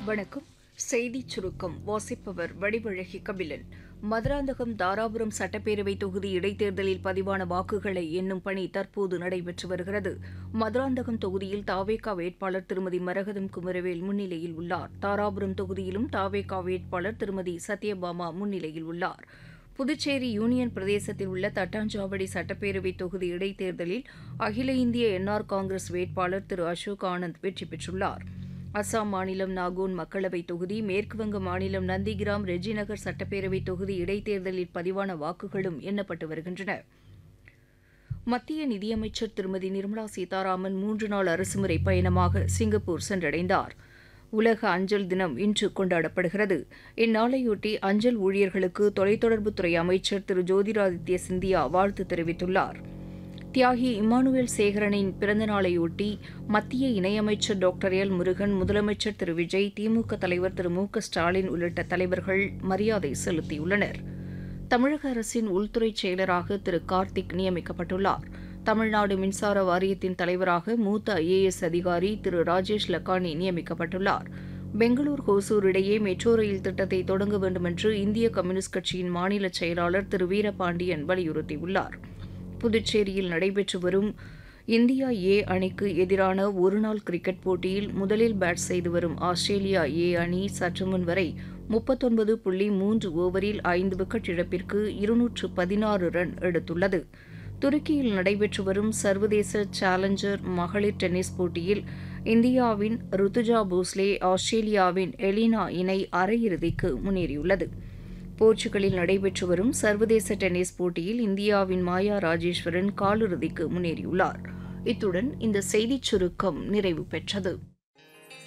வணக்கம் செய்திச் சுருக்கம் வாசிப்பவர் வடிவழகி கபிலன் மதுராந்தகம் தாராபுரம் சட்டப்பேரவை தொகுதி இடைத்தேர்தலில் பதிவான வாக்குகளை எண்ணும் பணி தற்போது நடைபெற்று வருகிறது மதுராந்தகம் தொகுதியில் தாவேகா வேட்பாளர் திருமதி மரகதம் குமரவேல் முன்னிலையில் உள்ளார் தாராபுரம் தொகுதியிலும் தாவேகா வேட்பாளர் திருமதி சத்யபாமா முன்னிலையில் உள்ளார் புதுச்சேரி யூனியன் பிரதேசத்தில் உள்ள தட்டாஞ்சாவடி சட்டப்பேரவை தொகுதி இடைத்தேர்தலில் அகில இந்திய என்ஆர் காங்கிரஸ் வேட்பாளர் திரு அசோக் ஆனந்த் வெற்றி பெற்றுள்ளார் அசாம் மாநிலம் நாகோன் மக்களவைத் தொகுதி மேற்குவங்க மாநிலம் நந்திகிராம் ரெஜிநகர் சட்டப்பேரவை தொகுதி இடைத்தேர்தலில் பதிவான வாக்குகளும் எண்ணப்பட்டு வருகின்றன மத்திய நிதியமைச்சர் திருமதி நிர்மலா சீதாராமன் மூன்று நாள் அரசுமுறை பயணமாக சிங்கப்பூர் சென்றடைந்தார் உலக அஞ்சல் தினம் இன்று கொண்டாடப்படுகிறது இந்நாளையொட்டி அஞ்சல் ஊழியர்களுக்கு தொலைத்தொடர்புத்துறை அமைச்சர் திரு ஜோதிராதித்ய சிந்தியா வாழ்த்து தெரிவித்துள்ளார் தியாகி இம்மானுவேல் சேகரனின் பிறந்த நாளையொட்டி மத்திய இணையமைச்சர் டாக்டர் எல் முருகன் முதலமைச்சர் திரு விஜய் திமுக தலைவர் திரு மு க ஸ்டாலின் உள்ளிட்ட தலைவர்கள் மரியாதை செலுத்தியுள்ளனர் தமிழக அரசின் உள்துறை செயலராக திரு கார்த்திக் நியமிக்கப்பட்டுள்ளார் தமிழ்நாடு மின்சார வாரியத்தின் தலைவராக மூத்த ஐஏஎஸ் அதிகாரி திரு ராஜேஷ் லக்கானி நியமிக்கப்பட்டுள்ளார் பெங்களூர் ஹோசூர் இடையே மெட்ரோ ரயில் திட்டத்தை தொடங்க வேண்டுமென்று இந்திய கம்யூனிஸ்ட் கட்சியின் மாநில செயலாளர் திரு வீரபாண்டியன் வலியுறுத்தியுள்ளார் புதுச்சேரியில் நடைபெற்று வரும் இந்தியா ஏ அணிக்கு எதிரான ஒருநாள் கிரிக்கெட் போட்டியில் முதலில் பேட் செய்து வரும் ஆஸ்திரேலியா ஏ அணி சற்று முன் வரை முப்பத்தொன்பது புள்ளி மூன்று ஓவரில் ஐந்து விக்கெட் இழப்பிற்கு இருநூற்று பதினாறு ரன் எடுத்துள்ளது துருக்கியில் நடைபெற்று வரும் சர்வதேச சேலஞ்சர் மகளிர் டென்னிஸ் போட்டியில் இந்தியாவின் ருத்துஜா போஸ்லே ஆஸ்திரேலியாவின் எலினா இணை அரையிறுதிக்கு முன்னேறியுள்ளது போர்ச்சுகலில் நடைபெற்று வரும் சர்வதேச டென்னிஸ் போட்டியில் இந்தியாவின் மாயா ராஜேஸ்வரன் காலிறுதிக்கு முன்னேறியுள்ளார் இத்துடன் இந்த செய்திச் சுருக்கம் நிறைவு பெற்றது